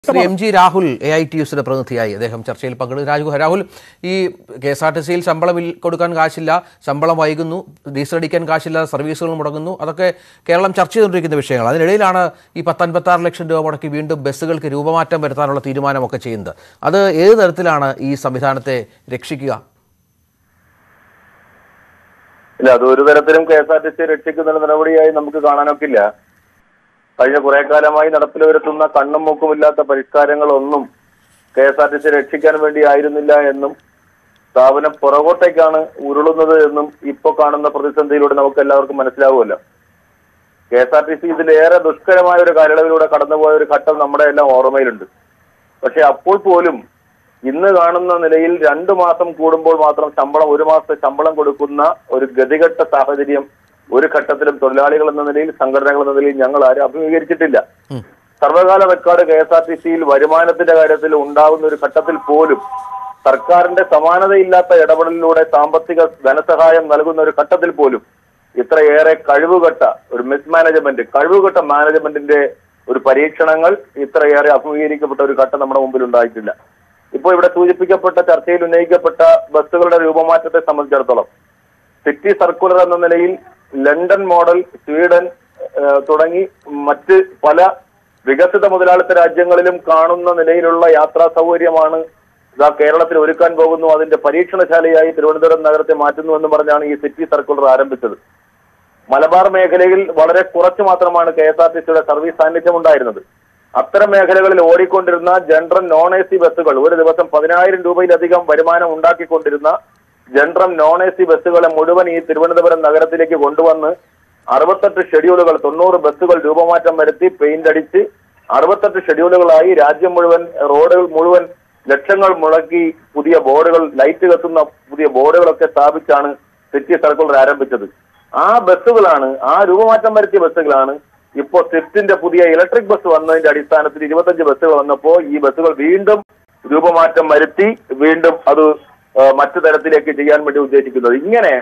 Shri M G Rahul A I T യുസിന്റെ പ്രതിനിധിയായി അദ്ദേഹം ചർച്ചയിൽ പങ്കെടുത്തു രാജു രാഹുൽ ഈ കെ എസ് ആർ ടി സിയിൽ ശമ്പളം ഇൽ- കൊടുക്കാൻ കാശില്ല ശമ്പളം വൈകുന്നു ഡീസൽ അടിക്കാൻ കാശില്ല സർവീസുകൾ മുടങ്ങുന്നു അതൊക്കെ കേരളം ചർച്ച ചെയ്തുകൊണ്ടിരിക്കുന്ന വിഷയങ്ങൾ അതിനിടയിലാണ് ഈ പത്തൻപത്താറ് ലക്ഷം രൂപ മുടക്കി വീണ്ടും ബസ്സുകൾക്ക് രൂപമാറ്റം വരുത്താനുള്ള തീരുമാനമൊക്കെ ചെയ്യുന്നത് അത് ഏത് തരത്തിലാണ് ഈ സംവിധാനത്തെ രക്ഷിക്കുക ഇല്ല അത് ഒരു തരത്തിലും K S R T C രക്ഷിക്കുന്ന നടപടിയായി നമുക്ക് കാണാനൊക്കില്ല കഴിഞ്ഞ കുറെ കാലമായി നടപ്പിൽ വരുത്തുന്ന കണ്ണും മൂക്കുമില്ലാത്ത പരിഷ്കാരങ്ങളൊന്നും K S R T C രക്ഷിക്കാൻ വേണ്ടി ആയിരുന്നില്ല എന്നും സ്ഥാപനം പുറകോട്ടേക്കാണ് ഉരുളുന്നത് എന്നും ഇപ്പൊ കാണുന്ന പ്രതിസന്ധിയിലൂടെ നമുക്ക് എല്ലാവർക്കും മനസ്സിലാവുമല്ലോ K S R T C ഇതിലേറെ ദുഷ്കരമായ ഒരു കാലയളവിലൂടെ കടന്നുപോയ ഒരു ഘട്ടം നമ്മുടെ എല്ലാം ഓർമ്മയിലുണ്ട് പക്ഷെ അപ്പോൾ പോലും ഇന്ന് കാണുന്ന നിലയിൽ രണ്ടു മാസം കൂടുമ്പോൾ മാത്രം ശമ്പളം ഒരു മാസത്തെ ശമ്പളം കൊടുക്കുന്ന ഒരു ഗതികെട്ട സാഹചര്യം ഒരു ഘട്ടത്തിലും തൊഴിലാളികൾ എന്ന നിലയിൽ സംഘടനകൾ എന്ന നിലയിൽ ഞങ്ങൾ ആരും അഭിമുഖീകരിച്ചിട്ടില്ല സർവകാല record K S R T സിയിൽ വരുമാനത്തിന്റെ കാര്യത്തിൽ ഉണ്ടാകുന്ന ഒരു ഘട്ടത്തിൽ പോലും സർക്കാരിന്റെ സമാനതയില്ലാത്ത ഇടപെടലിലൂടെ സാമ്പത്തിക ധനസഹായം നൽകുന്ന ഒരു ഘട്ടത്തിൽ പോലും ഇത്രയേറെ കഴിവുകെട്ട ഒരു മിസ്മാനേജ്മെന്റ് കഴിവുകെട്ട മാനേജ്മെന്റിന്റെ ഒരു പരീക്ഷണങ്ങൾ ഇത്രയേറെ അഭിമുഖീകരിക്കപ്പെട്ട ഒരു ഘട്ടം നമ്മുടെ മുമ്പിൽ ഉണ്ടായിട്ടില്ല ഇപ്പോൾ ഇവിടെ സൂചിപ്പിക്കപ്പെട്ട ചർച്ചയിൽ ഉന്നയിക്കപ്പെട്ട ബസ്സുകളുടെ രൂപമാറ്റത്തെ സംബന്ധിച്ചിടത്തോളം സിറ്റി സർക്കുലർ എന്ന നിലയിൽ ലണ്ടൻ മോഡൽ സ്വീഡൻ ഏഹ്, തുടങ്ങി മറ്റ് പല വികസിത മുതലാളിത്ത രാജ്യങ്ങളിലും കാണുന്ന നിലയിലുള്ള യാത്രാ സൗകര്യമാണ് ഇതാ കേരളത്തിൽ ഒരുക്കാൻ പോകുന്നു അതിന്റെ പരീക്ഷണശാലയായി തിരുവനന്തപുരം നഗരത്തെ മാറ്റുന്നു എന്ന് പറഞ്ഞാണ് ഈ സിറ്റി സർക്കുലർ ആരംഭിച്ചത് മലബാർ മേഖലയിൽ വളരെ കുറച്ച് മാത്രമാണ് കെ എസ് ആർ ടി സിയുടെ സർവീസ് സാന്നിധ്യം ഉണ്ടായിരുന്നത് അത്തരം മേഖലകളിൽ ഓടിക്കൊണ്ടിരുന്ന ജനറൽ നോൺ എ സി ബസ്സുകൾ ഒരു ദിവസം പതിനായിരം രൂപയിലധികം വരുമാനം ഉണ്ടാക്കിക്കൊണ്ടിരുന്ന ജനറൽ നോൺ എ സി ബസ്സുകളെ മുഴുവൻ ഈ തിരുവനന്തപുരം നഗരത്തിലേക്ക് കൊണ്ടുവന്ന് അറുപത്തെട്ട് ഷെഡ്യൂളുകൾ തൊണ്ണൂറ് ബസ്സുകൾ രൂപമാറ്റം വരുത്തി പെയിന്റ് അടിച്ച് അറുപത്തെട്ട് ഷെഡ്യൂളുകളായി രാജ്യം മുഴുവൻ റോഡുകൾ മുഴുവൻ ലക്ഷങ്ങൾ മുടക്കി പുതിയ ബോർഡുകൾ ലൈറ്റ് കത്തുന്ന പുതിയ ബോർഡുകളൊക്കെ സ്ഥാപിച്ചാണ് സിറ്റി സർക്കുലർ ആരംഭിച്ചത് ആ ബസ്സുകളാണ് ആ രൂപമാറ്റം വരുത്തിയ ബസ്സുകളാണ് ഇപ്പോ സ്വിഫ്റ്റിന്റെ പുതിയ ഇലക്ട്രിക് ബസ് വന്നതിന്റെ അടിസ്ഥാനത്തിൽ ഇരുപത്തഞ്ച് ബസ്സുകൾ വന്നപ്പോ ഈ ബസ്സുകൾ വീണ്ടും രൂപമാറ്റം വരുത്തി വീണ്ടും അത് ആ, മറ്റു തരത്തിലേക്ക് ചെയ്യാൻ വേണ്ടി ഉദ്ദേശിക്കുന്നത് ഇങ്ങനെ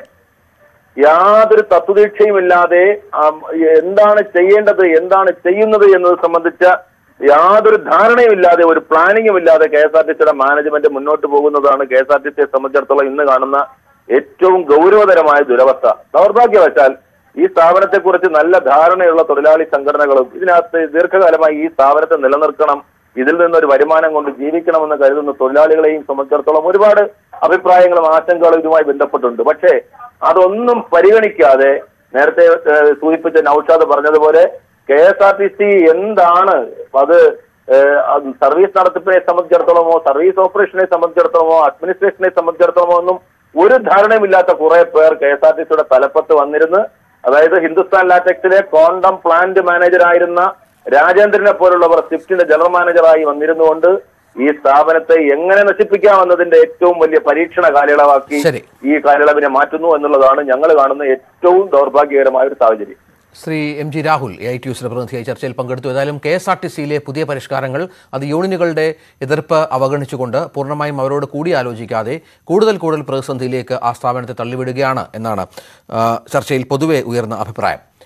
യാതൊരു തത്വദീക്ഷയുമില്ലാതെ ആം, എന്താണ് ചെയ്യേണ്ടത് എന്താണ് ചെയ്യുന്നത് എന്നത് സംബന്ധിച്ച യാതൊരു ധാരണയുമില്ലാതെ ഒരു പ്ലാനിങ്ങും ഇല്ലാതെ കെ എസ് ആർ ടി സിയുടെ മാനേജ്മെന്റ് മുന്നോട്ട് പോകുന്നതാണ് കെ എസ് ആർ ടി സിയെ സംബന്ധിച്ചിടത്തോളം ഇന്ന് കാണുന്ന ഏറ്റവും ഗൗരവതരമായ ദുരവസ്ഥ ദൗർഭാഗ്യവശാൽ ഈ സ്ഥാപനത്തെക്കുറിച്ച് നല്ല ധാരണയുള്ള തൊഴിലാളി സംഘടനകളും ഇതിനകത്ത് ദീർഘകാലമായി ഈ സ്ഥാപനത്തെ നിലനിർത്തണം ഇതിൽ നിന്നൊരു വരുമാനം കൊണ്ട് ജീവിക്കണമെന്ന് കരുതുന്ന തൊഴിലാളികളെയും സംബന്ധിച്ചിടത്തോളം ഒരുപാട് അഭിപ്രായങ്ങളും ആശങ്കകളും ഇതുമായി ബന്ധപ്പെട്ടുണ്ട് പക്ഷേ അതൊന്നും പരിഗണിക്കാതെ നേരത്തെ ഏഹ്, സൂചിപ്പിച്ച നൌഷാദ് പറഞ്ഞതുപോലെ K S R T C എന്താണ് അത് ഏഹ്, അത് സർവീസ് നടത്തിപ്പിനെ സംബന്ധിച്ചിടത്തോളമോ സർവീസ് ഓപ്പറേഷനെ സംബന്ധിച്ചിടത്തോളമോ അഡ്മിനിസ്ട്രേഷനെ സംബന്ധിച്ചിടത്തോളമോ ഒന്നും ഒരു ധാരണയുമില്ലാത്ത കുറെ പേർ കെ എസ് ആർ ടി സിയുടെ തലപ്പത്ത് വന്നിരുന്ന് അതായത് ഹിന്ദുസ്ഥാൻ ലാറ്റക്സിലെ ക്വാണ്ടം പ്ലാന്റ് മാനേജർ ആയിരുന്ന രാജേന്ദ്രനെ പോലുള്ളവർ സ്വിഫ്റ്റിന്റെ ജനറൽ മാനേജറായി വന്നിരുന്നുകൊണ്ട് ഈ സ്ഥാപനത്തെ എങ്ങനെ നശിപ്പിക്കാമെന്നതിന്റെ ഏറ്റവും വലിയ പരീക്ഷണ കാലയളവാക്കി ശരി. ഈ കാലയളവിനെ മാറ്റുന്നു എന്നുള്ളതാണ് ഞങ്ങൾ കാണുന്ന ഏറ്റവും ദൗർഭാഗ്യകരമായ ഒരു സാഹചര്യം Shri M G Rahul A I T യുസിന്റെ പ്രതിനിധിയായി ചർച്ചയിൽ പങ്കെടുത്തു ഏതായാലും കെ എസ് ആർ ടി സിയിലെ പുതിയ പരിഷ്കാരങ്ങൾ അത് യൂണിയനുകളുടെ എതിർപ്പ് അവഗണിച്ചുകൊണ്ട് പൂർണ്ണമായും അവരോട് കൂടിയാലോചിക്കാതെ കൂടുതൽ കൂടുതൽ പ്രതിസന്ധിയിലേക്ക് ആ സ്ഥാപനത്തെ തള്ളിവിടുകയാണ് എന്നാണ് ആ, ചർച്ചയിൽ പൊതുവെ ഉയർന്ന അഭിപ്രായം